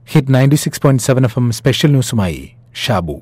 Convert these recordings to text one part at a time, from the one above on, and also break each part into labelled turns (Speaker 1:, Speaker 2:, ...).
Speaker 1: hit ninety six point seven F M special ന്യൂസുമായി ഷാബു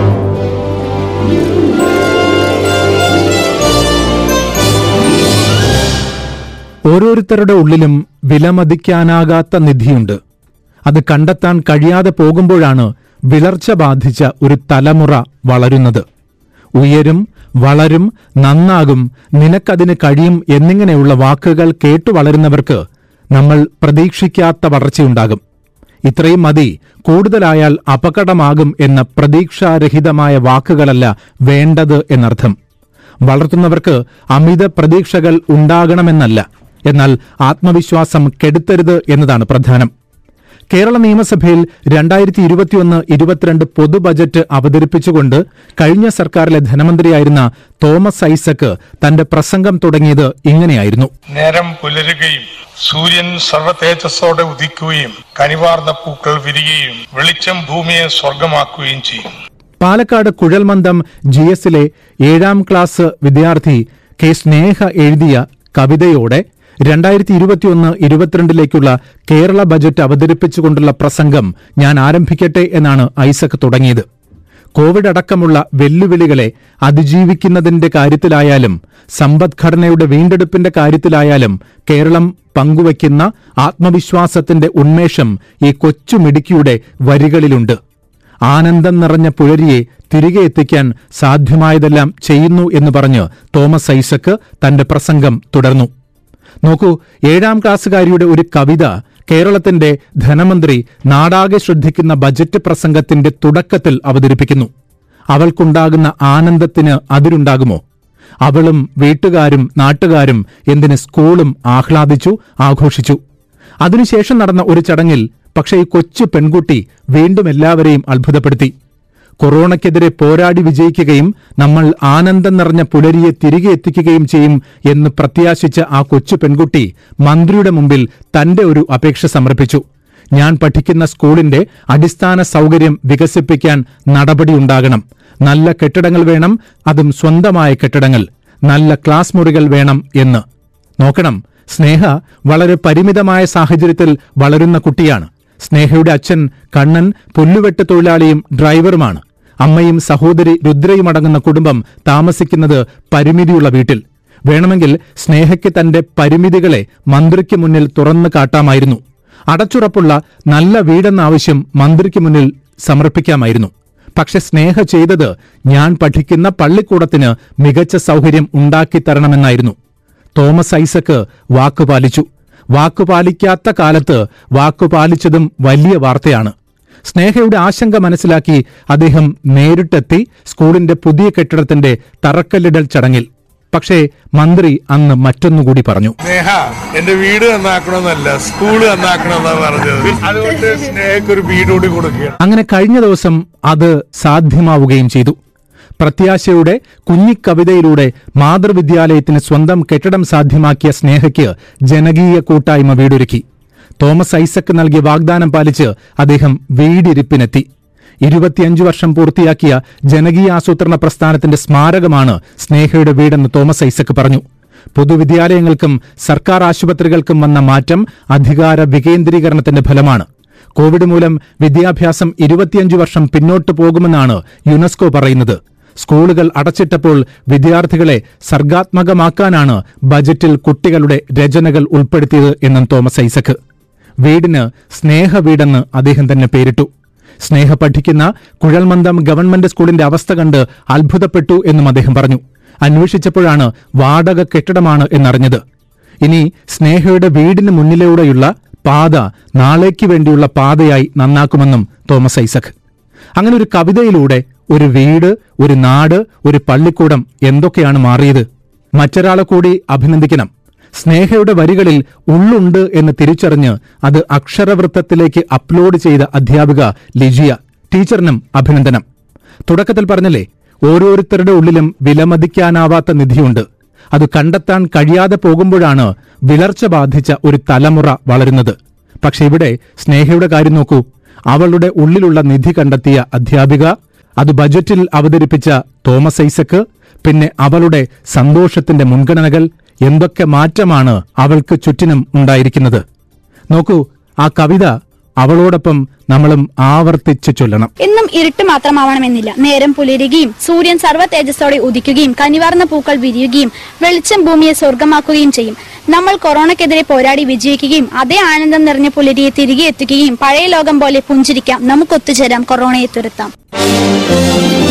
Speaker 1: ഓരോരുത്തരുടെ ഉള്ളിലും വിലമതിക്കാനാകാത്ത നിധിയുണ്ട് അത് കണ്ടെത്താൻ കഴിയാതെ പോകുമ്പോഴാണ് വിളർച്ച ബാധിച്ച ഒരു തലമുറ വളരുന്നത് ഉയരും വളരും നന്നാകും നിനക്കതിന് കഴിയും എന്നിങ്ങനെയുള്ള വാക്കുകൾ കേട്ടു വളരുന്നവർക്ക് നമ്മൾ പ്രതീക്ഷിക്കാത്ത വളർച്ചയുണ്ടാകും ഇത്രയും മതി കൂടുതലായാൽ അപകടമാകും എന്ന പ്രതീക്ഷാരഹിതമായ വാക്കുകളല്ല വേണ്ടത് എന്നർത്ഥം വളർത്തുന്നവർക്ക് അമിത പ്രതീക്ഷകൾ ഉണ്ടാകണമെന്നല്ല എന്നാൽ ആത്മവിശ്വാസം കെടുത്തരുത് എന്നതാണ് പ്രധാനം കേരള നിയമസഭയിൽ രണ്ടായിരത്തി ഇരുപത്തിയൊന്ന് ഇരുപത്തിരണ്ട് പൊതു ബജറ്റ് അവതരിപ്പിച്ചുകൊണ്ട് കഴിഞ്ഞ സർക്കാരിലെ ധനമന്ത്രിയായിരുന്ന തോമസ് ഐസക്ക് തന്റെ പ്രസംഗം തുടങ്ങിയത് ഇങ്ങനെയായിരുന്നു
Speaker 2: നേരം പുലരുകയും സൂര്യൻ സർവ തേജസ്സോടെ ഉദിക്കുകയും കനിവാർന്ന പൂക്കൾ വിരിയുകയും വെളിച്ചം ഭൂമിയെ സ്വർഗമാക്കുകയും ചെയ്യും
Speaker 1: പാലക്കാട് കുഴൽമന്ദം ജി എസിലെ ഏഴാം ക്ലാസ് വിദ്യാർത്ഥി കെ സ്നേഹ എഴുതിയ കവിതയോടെ രണ്ടായിരത്തി ഇരുപത്തിയൊന്ന് ഇരുപത്തിരണ്ടിലേക്കുള്ള കേരള ബജറ്റ് അവതരിപ്പിച്ചുകൊണ്ടുള്ള പ്രസംഗം ഞാൻ ആരംഭിക്കട്ടെ എന്നാണ് ഐസക് തുടങ്ങിയത് കോവിഡ് അടക്കമുള്ള വെല്ലുവിളികളെ അതിജീവിക്കുന്നതിന്റെ കാര്യത്തിലായാലും സമ്പദ്ഘടനയുടെ വീണ്ടെടുപ്പിന്റെ കാര്യത്തിലായാലും കേരളം പങ്കുവയ്ക്കുന്ന ആത്മവിശ്വാസത്തിന്റെ ഉന്മേഷം ഈ കൊച്ചുമിടുക്കിയുടെ വരികളിലുണ്ട് ആനന്ദം നിറഞ്ഞ പുഴരിയെ തിരികെ എത്തിക്കാൻ സാധ്യമായതെല്ലാം ചെയ്യുന്നു എന്ന് പറഞ്ഞ് തോമസ് ഐസക്ക് തന്റെ പ്രസംഗം തുടർന്നു നോക്കൂ ഏഴാം ക്ലാസ്സുകാരിയുടെ ഒരു കവിത കേരളത്തിന്റെ ധനമന്ത്രി നാടാകെ ശ്രദ്ധിക്കുന്ന ബജറ്റ് പ്രസംഗത്തിന്റെ തുടക്കത്തിൽ അവതരിപ്പിക്കുന്നു അവൾക്കുണ്ടാകുന്ന ആനന്ദത്തിന് അതിരുണ്ടാകുമോ അവളും വീട്ടുകാരും നാട്ടുകാരും എന്തിന് സ്കൂളും ആഹ്ലാദിച്ചു ആഘോഷിച്ചു അതിനുശേഷം നടന്ന ഒരു ചടങ്ങിൽ പക്ഷേ ഈ കൊച്ചു പെൺകുട്ടി വീണ്ടും എല്ലാവരെയും അത്ഭുതപ്പെടുത്തി കൊറോണയ്ക്കെതിരെ പോരാടി വിജയിക്കുകയും നമ്മൾ ആനന്ദം നിറഞ്ഞ പുലരിയെ തിരികെ എത്തിക്കുകയും ചെയ്യും എന്ന് പ്രത്യാശിച്ച ആ കൊച്ചു പെൺകുട്ടി മന്ത്രിയുടെ മുമ്പിൽ തന്റെ ഒരു അപേക്ഷ സമർപ്പിച്ചു ഞാൻ പഠിക്കുന്ന സ്കൂളിന്റെ അടിസ്ഥാന സൗകര്യം വികസിപ്പിക്കാൻ നടപടിയുണ്ടാകണം നല്ല കെട്ടിടങ്ങൾ വേണം അതും സ്വന്തമായ കെട്ടിടങ്ങൾ നല്ല ക്ലാസ് മുറികൾ വേണം എന്ന് നോക്കണം സ്നേഹ വളരെ പരിമിതമായ സാഹചര്യത്തിൽ വളരുന്ന കുട്ടിയാണ് സ്നേഹയുടെ അച്ഛൻ കണ്ണൻ പുല്ലുവെട്ട് തൊഴിലാളിയും ഡ്രൈവറുമാണ് അമ്മയും സഹോദരി രുദ്രയും അടങ്ങുന്ന കുടുംബം താമസിക്കുന്നത് പരിമിതിയുള്ള വീട്ടിൽ വേണമെങ്കിൽ സ്നേഹയ്ക്ക് തന്റെ പരിമിതികളെ മന്ത്രിക്ക് മുന്നിൽ തുറന്നു കാട്ടാമായിരുന്നു അടച്ചുറപ്പുള്ള നല്ല വീടെന്ന ആവശ്യം മന്ത്രിക്ക് മുന്നിൽ സമർപ്പിക്കാമായിരുന്നു പക്ഷെ സ്നേഹ ചെയ്തത് ഞാൻ പഠിക്കുന്ന പള്ളിക്കൂടത്തിന് മികച്ച സൗകര്യം ഉണ്ടാക്കിത്തരണമെന്നായിരുന്നു തോമസ് ഐസക്ക് വാക്കുപാലിച്ചു വാക്കുപാലിക്കാത്ത കാലത്ത് വാക്കുപാലിച്ചതും വലിയ വാർത്തയാണ് സ്നേഹയുടെ ആശങ്ക മനസ്സിലാക്കി അദ്ദേഹം നേരിട്ടെത്തി സ്കൂളിന്റെ പുതിയ കെട്ടിടത്തിന്റെ തറക്കല്ലിടൽ ചടങ്ങിൽ പക്ഷേ മന്ത്രി അന്ന് മറ്റൊന്നുകൂടി പറഞ്ഞു
Speaker 2: സ്നേഹ എന്റെ വീട് നന്നാക്കണമെന്നല്ല സ്കൂള് നന്നാക്കണമെന്നാ പറഞ്ഞത് അതുകൊണ്ട് സ്നേഹക്ക് ഒരു വീട് കൂടി കൊടുക്കുകയാണ്
Speaker 1: അങ്ങനെ കഴിഞ്ഞ ദിവസം അത് സാധ്യമാവുകയും ചെയ്തു പ്രത്യാശയുടെ കുഞ്ഞിക്കവിതയിലൂടെ മാതൃവിദ്യാലയത്തിന് സ്വന്തം കെട്ടിടം സാധ്യമാക്കിയ സ്നേഹയ്ക്ക് ജനകീയ കൂട്ടായ്മ വീടൊരുക്കി തോമസ് ഐസക്ക് നൽകിയ വാഗ്ദാനം പാലിച്ച് അദ്ദേഹം വീടിരിപ്പിനെത്തി ഇരുപത്തിയഞ്ചു വർഷം പൂർത്തിയാക്കിയ ജനകീയ ആസൂത്രണ പ്രസ്ഥാനത്തിന്റെ സ്മാരകമാണ് സ്നേഹയുടെ വീടെന്ന് തോമസ് ഐസക്ക് പറഞ്ഞു പൊതുവിദ്യാലയങ്ങൾക്കും സർക്കാർ ആശുപത്രികൾക്കും വന്ന മാറ്റം അധികാര വികേന്ദ്രീകരണത്തിന്റെ ഫലമാണ് കോവിഡ് മൂലം വിദ്യാഭ്യാസം ഇരുപത്തിയഞ്ചു വർഷം പിന്നോട്ട് പോകുമെന്നാണ് യുനെസ്കോ പറയുന്നത് സ്കൂളുകൾ അടച്ചിട്ടപ്പോൾ വിദ്യാർത്ഥികളെ സർഗാത്മകമാക്കാനാണ് ബജറ്റിൽ കുട്ടികളുടെ രചനകൾ ഉൾപ്പെടുത്തിയത് എന്നും തോമസ് ഐസക്ക് വീടിന് സ്നേഹവീടെന്ന് അദ്ദേഹം തന്നെ പേരിട്ടു സ്നേഹ പഠിക്കുന്ന കുഴൽമന്ദം ഗവൺമെന്റ് സ്കൂളിന്റെ അവസ്ഥ കണ്ട് അത്ഭുതപ്പെട്ടു എന്നും അദ്ദേഹം പറഞ്ഞു അന്വേഷിച്ചപ്പോഴാണ് വാടക കെട്ടിടമാണ് എന്നറിഞ്ഞത് ഇനി സ്നേഹയുടെ വീടിന് മുന്നിലൂടെയുള്ള പാത നാളേക്ക് വേണ്ടിയുള്ള പാതയായി നന്നാക്കുമെന്നും തോമസ് ഐസക് അങ്ങനെ ഒരു കവിതയിലൂടെ ഒരു വീട് ഒരു നാട് ഒരു പള്ളിക്കൂടം എന്തൊക്കെയാണ് മാറിയത് മറ്റൊരാളെ കൂടി അഭിനന്ദിക്കണം സ്നേഹയുടെ വരികളിൽ ഉള്ളുണ്ട് എന്ന് തിരിച്ചറിഞ്ഞ് അത് അക്ഷരവൃത്തത്തിലേക്ക് അപ്ലോഡ് ചെയ്ത അധ്യാപിക ലിജിയ ടീച്ചറിനും അഭിനന്ദനം തുടക്കത്തിൽ പറഞ്ഞല്ലേ ഓരോരുത്തരുടെ ഉള്ളിലും വിലമതിക്കാനാവാത്ത നിധിയുണ്ട് അത് കണ്ടെത്താൻ കഴിയാതെ പോകുമ്പോഴാണ് വിളർച്ച ബാധിച്ച ഒരു തലമുറ വളരുന്നത് പക്ഷെ ഇവിടെ സ്നേഹയുടെ കാര്യം നോക്കൂ അവളുടെ ഉള്ളിലുള്ള നിധി കണ്ടെത്തിയ അധ്യാപിക അത് ബജറ്റിൽ അവതരിപ്പിച്ച തോമസ് ഐസക്ക് പിന്നെ അവളുടെ സന്തോഷത്തിന്റെ മുൻഗണനകൾ എന്തൊക്കെ മാറ്റമാണ് അവൾക്ക് ചുറ്റിനും ഉണ്ടായിരിക്കുന്നത് നോക്കൂ ആ കവിത അവളോടൊപ്പം നമ്മളും ആവർത്തിച്ച് ചൊല്ലണം
Speaker 3: എന്നും ഇരുട്ട് മാത്രമാവണമെന്നില്ല നേരം പുലരുകയും സൂര്യൻ സർവ്വ തേജസ്സോടെ ഉദിക്കുകയും കനിവാർന്ന പൂക്കൾ വിരിയുകയും വെളിച്ചം ഭൂമിയെ സ്വർഗമാക്കുകയും ചെയ്യും നമ്മൾ കൊറോണയ്ക്കെതിരെ പോരാടി വിജയിക്കുകയും അതേ ആനന്ദം നിറഞ്ഞ പുലരിയെ തിരികെ എത്തിക്കുകയും പഴയ ലോകം പോലെ പുഞ്ചിരിക്കാം നമുക്ക് ഒത്തുചേരാം കൊറോണയെ തുരത്താം